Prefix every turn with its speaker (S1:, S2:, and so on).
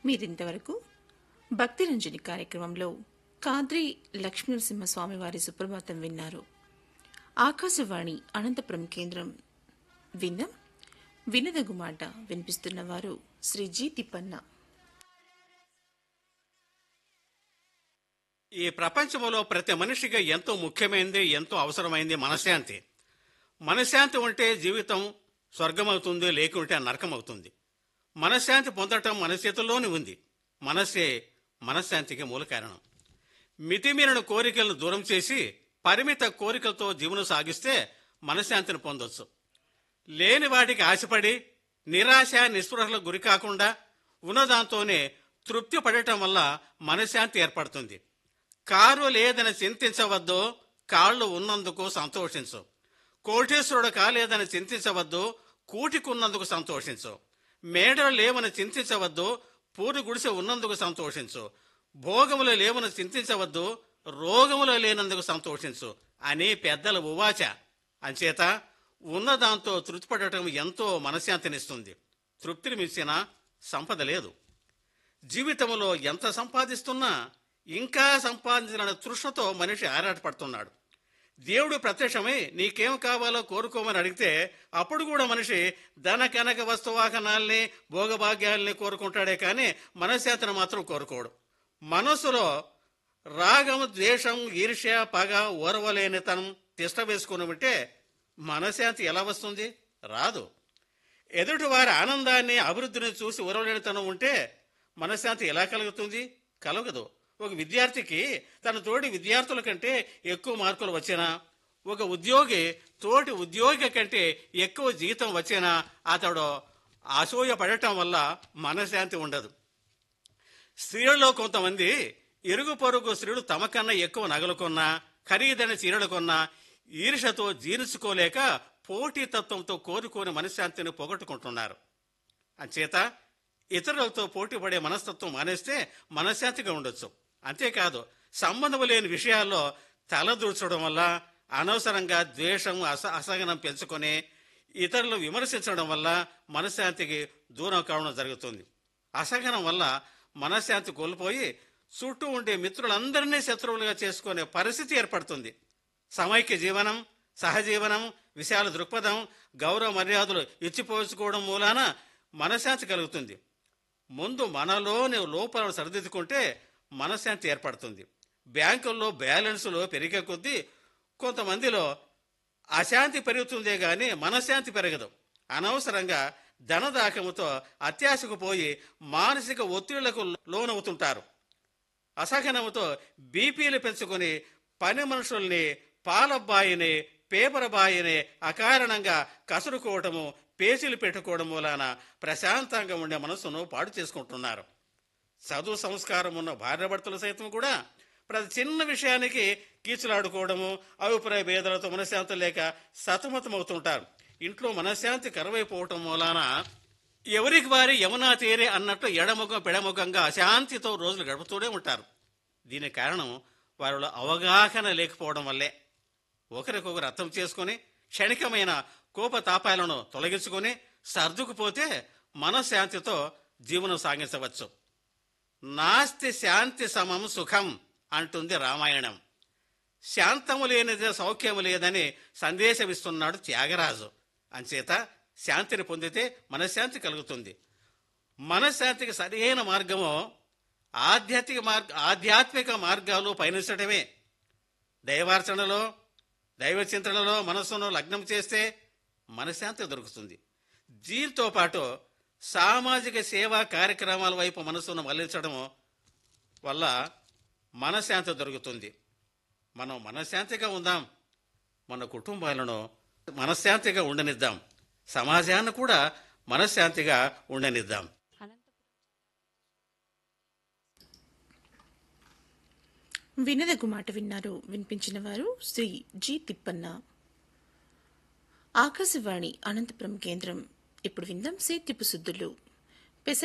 S1: మీరింతవరకు భక్తిరంజని కార్యక్రమంలో కాద్రి లక్ష్మీనరసింహస్వామి వారి సుప్రభాతం విన్నారు ఆకాశవాణి అనంతపురం కేంద్రం విందం వినదగు మాట వినిపిస్తున్న వారు శ్రీ జి తిప్పన్న
S2: ఈ ప్రపంచంలో ప్రతి మనిషిగా ఎంతో ముఖ్యమైనది ఎంతో అవసరమైంది మనశ్శాంతి మనశ్శాంతి ఉంటే జీవితం స్వర్గమవుతుంది లేకుంటే నరకం అవుతుంది మనశ్శాంతి పొందటం మన చేతుల్లోనే ఉంది మనస్సే మనశ్శాంతికి మూల కారణం మితిమీరిన కోరికలను దూరం చేసి పరిమిత కోరికలతో జీవనం సాగిస్తే మనశ్శాంతిని పొందొచ్చు లేని వాటికి ఆశపడి నిరాశ నిస్పృహలకు గురి కాకుండా ఉన్నదాంతోనే తృప్తి పడటం వల్ల మనశ్శాంతి ఏర్పడుతుంది కారు లేదని చింతించవద్దు కాళ్ళు ఉన్నందుకు సంతోషించు కోటేశ్వరుడు కాలేదని చింతించవద్దు కూటికున్నందుకు సంతోషించు మేడలు లేవని చింతించవద్దు పూరి గుడిసె ఉన్నందుకు సంతోషించు భోగములు లేవని చింతించవద్దు రోగములు లేనందుకు సంతోషించు అని పెద్దల ఉవాచ అంచేత ఉన్నదాంతో తృప్తిపడటం ఎంతో మనశ్శాంతినిస్తుంది తృప్తిని మించిన సంపద లేదు జీవితంలో ఎంత సంపాదిస్తున్నా ఇంకా సంపాదించాలనే తృష్ణతో మనిషి ఆరాటపడుతున్నాడు దేవుడు ప్రత్యక్షమై నీకేం కావాలో కోరుకోమని అడిగితే అప్పుడు కూడా మనిషి ధన కనక వస్తువాహనాల్ని భోగభాగ్యాల్ని కోరుకుంటాడే కానీ మనశ్శాంతిని మాత్రం కోరుకోడు మనస్సులో రాగం ద్వేషం ఈర్ష్య పగ ఓర్వలేనితనం తిష్ట వేసుకుని ఉంటే మనశ్శాంతి ఎలా వస్తుంది రాదు ఎదుటి వారి ఆనందాన్ని అభివృద్ధిని చూసి ఓర్వలేనితనం ఉంటే మనశ్శాంతి ఎలా కలుగుతుంది కలగదు ఒక విద్యార్థికి తన తోటి విద్యార్థుల కంటే ఎక్కువ మార్కులు వచ్చినా ఒక ఉద్యోగి తోటి ఉద్యోగి కంటే ఎక్కువ జీతం వచ్చినా అతడు అసూయ పడటం వల్ల మనశ్శాంతి ఉండదు స్త్రీలలో కొంతమంది ఇరుగు పొరుగు స్త్రీలు తమకన్నా ఎక్కువ నగలు కొన్నా ఖరీదైన చీరలు కొన్నా ఈర్షతో జీర్చుకోలేక పోటీతత్వంతో కోరుకోని మనశ్శాంతిని పోగొట్టుకుంటున్నారు అంచేత ఇతరులతో పోటీ పడే మనస్తత్వం మానేస్తే మనశ్శాంతిగా ఉండొచ్చు అంతేకాదు సంబంధం లేని విషయాల్లో తలదూర్చడం వల్ల అనవసరంగా ద్వేషం అస అసహనం పెంచుకొని ఇతరులు విమర్శించడం వల్ల మనశ్శాంతికి దూరం కావడం జరుగుతుంది అసహనం వల్ల మనశ్శాంతి కోల్పోయి చుట్టూ ఉండే మిత్రులందరినీ శత్రువులుగా చేసుకునే పరిస్థితి ఏర్పడుతుంది సమైక్య జీవనం సహజీవనం విశాల దృక్పథం గౌరవ మర్యాదలు ఇచ్చిపోసుకోవడం మూలాన మనశ్శాంతి కలుగుతుంది ముందు మనలోని లోపాలను సరిదిద్దుకుంటే మనశ్శాంతి ఏర్పడుతుంది బ్యాంకుల్లో బ్యాలెన్సులు పెరిగే కొద్దీ కొంతమందిలో అశాంతి పెరుగుతుందే గాని మనశ్శాంతి పెరగదు అనవసరంగా ధనదాహముతో అత్యాశకు పోయి మానసిక ఒత్తిళ్లకు లోనవుతుంటారు అసహనముతో బీపీలు పెంచుకొని పని మనుషుల్ని పాలబ్బాయిని పేపర్ బాయిని అకారణంగా కసురుకోవటము పేచీలు పెట్టుకోవడం మూలాన ప్రశాంతంగా ఉండే మనసును పాడు చేసుకుంటున్నారు చదువు సంస్కారం ఉన్న భార్యాభర్తలు సైతం కూడా ప్రతి చిన్న విషయానికి కీచులాడుకోవడము అభిప్రాయ భేదాలతో మనశ్శాంతి లేక సతమతమవుతుంటారు ఇంట్లో మనశ్శాంతి కరువైపోవటం మూలాన ఎవరికి వారి యమునా తీరే అన్నట్టు ఎడముఖం పెడముఖంగా అశాంతితో రోజులు గడుపుతూనే ఉంటారు దీనికి కారణం వారిలో అవగాహన లేకపోవడం వల్లే ఒకరికొకరు అర్థం చేసుకొని క్షణికమైన కోపతాపాలను తొలగించుకొని సర్దుకుపోతే మనశ్శాంతితో జీవనం సాగించవచ్చు నాస్తి శాంతి సమం సుఖం అంటుంది రామాయణం శాంతము లేనిదే సౌఖ్యము లేదని సందేశమిస్తున్నాడు త్యాగరాజు అంచేత శాంతిని పొందితే మనశ్శాంతి కలుగుతుంది మనశ్శాంతికి సరైన మార్గము ఆధ్యాత్మిక మార్గ ఆధ్యాత్మిక మార్గాలు పయనించడమే దైవార్చనలో దైవ చింతనలో మనస్సును లగ్నం చేస్తే మనశ్శాంతి దొరుకుతుంది దీంతో పాటు సామాజిక సేవా కార్యక్రమాల వైపు మనస్సును మళ్లించడం వల్ల మనశ్శాంతి దొరుకుతుంది మనం మనశ్శాంతిగా ఉందాం మన కుటుంబాలను మనశ్శాంతిగా ఉండనిద్దాం సమాజాన్ని కూడా మనశ్శాంతిగా ఉండనిద్దాం
S1: వినదగు మాట విన్నారు వినిపించిన వారు శ్రీ జి తిప్పన్న ఆకాశవాణి అనంతపురం కేంద్రం ఇప్పుడు విందాం సేత్యపు సుద్దులు